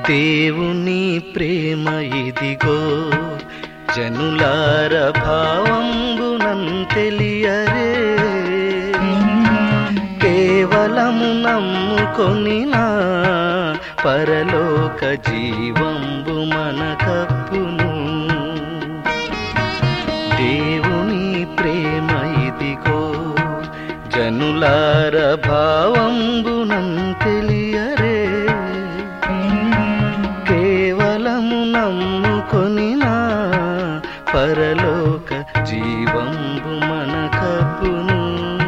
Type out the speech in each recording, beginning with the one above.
దేవుని ప్రేమ ఇదిగో జనులార భావంబునం తెలియరే కేవలము నమ్ముకొనినా పరలోక జీవంబు మన కప్పును దేవుని ప్రేమ ఇదిగో జనులార భావంబునం తెలియరే కేవలము నమ్ముకొనినా పరలోక జీవంబు మన కప్పును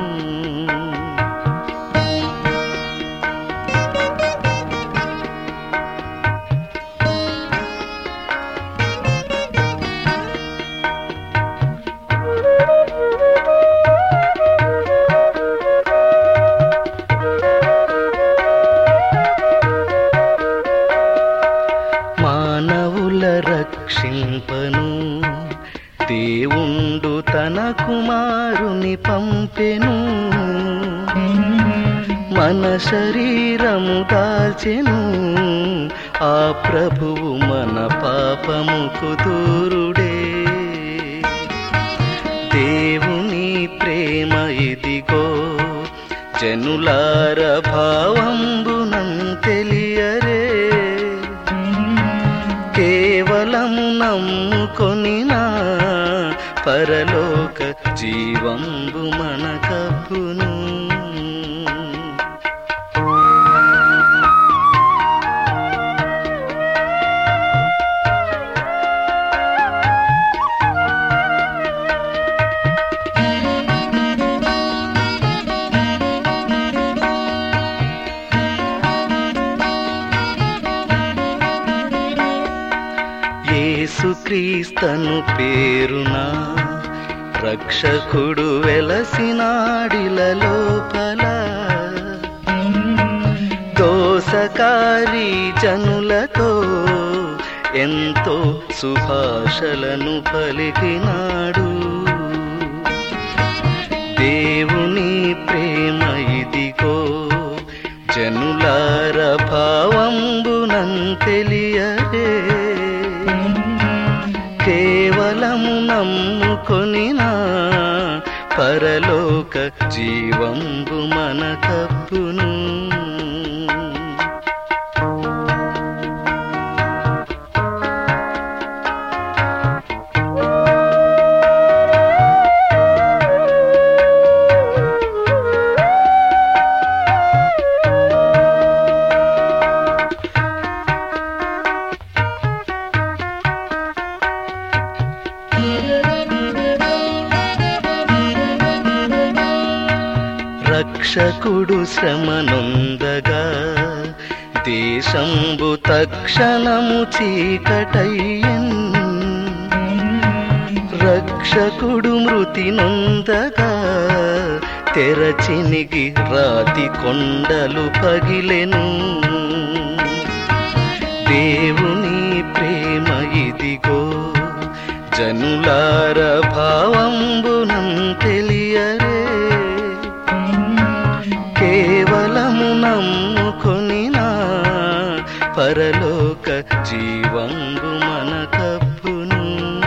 మానవుల రక్షింపను దేవుండు తన కుమారుని పంపెను మన శరీరము దాల్చెను ఆ ప్రభువు మన పాపముకు దూరుడే దేవుని ప్రేమ ఇదిగో జనులార భావంబునం తెలియరే కేవలము నమ్ముకొనినా పరలోక జీవంబు మన కప్పును యేసుక్రీస్తను పేరున రక్షకుడు వెలసినాడిల లోపల దోసకారి జనులతో ఎంతో సుభాషలను పలికినాడు దేవుని ప్రేమ ఇదిగో జనులార భావంబునం తెలియరే కేవలము నమ్ముకొనినా పరలోక జీవంబు మన కప్పును రక్షకుడు శ్రమనొందగా దేశంబు తక్షణము చీకటయ్యన్ రక్షకుడు మృతి నొందగా తెరచినిగి రాతి కొండలు పగిలెను దేవుని ప్రేమ ఇదిగో జనులార భావంబునం తెలియరే కేవలము నమ్ముకొనినా పరలోక జీవంబు మన కప్పును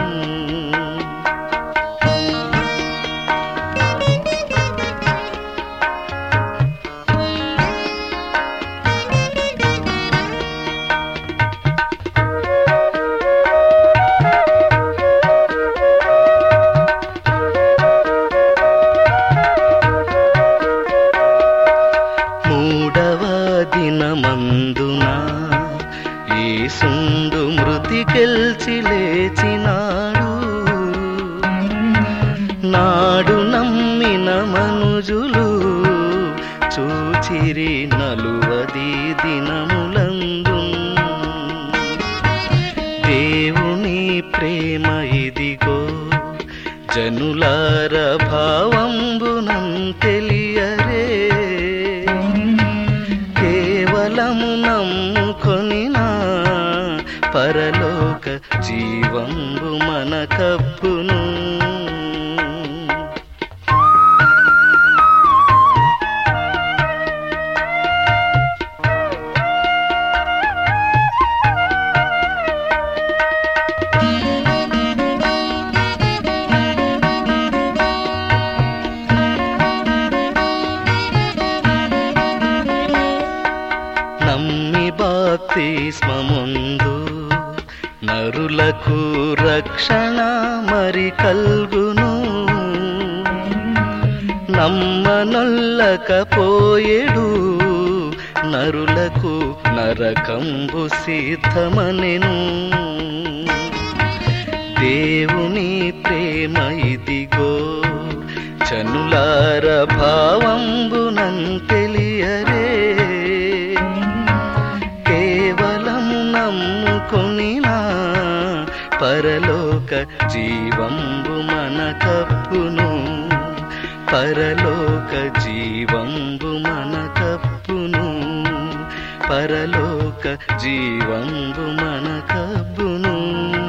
మూడవ దినమందున యేసుండు మృతి గెల్చి లేచినాడు నాడు నమ్మిన మనుజులు చూచిరి నలువది దినములందు దేవుని ప్రేమ ఇదిగో జనులార భావంబునం తెలియరే కేవలము నమ్ముకొనినా పరలోక జీవంబు మన కప్పును భీష్మముందు నరులకు రక్షణ మరి కల్గును నమ్మనొల్లకపోయేడు నరులకు నరకంబు సిద్ధమనెను దేవుని ప్రేమ ఇదిగో చనులార భావంబునం తెలియరే కేవలము నమ్ముకొనినా పరలోక జీవంబు మన కప్పును పరలోక జీవంబు మన కప్పును పరలోక జీవంబు మన కప్పును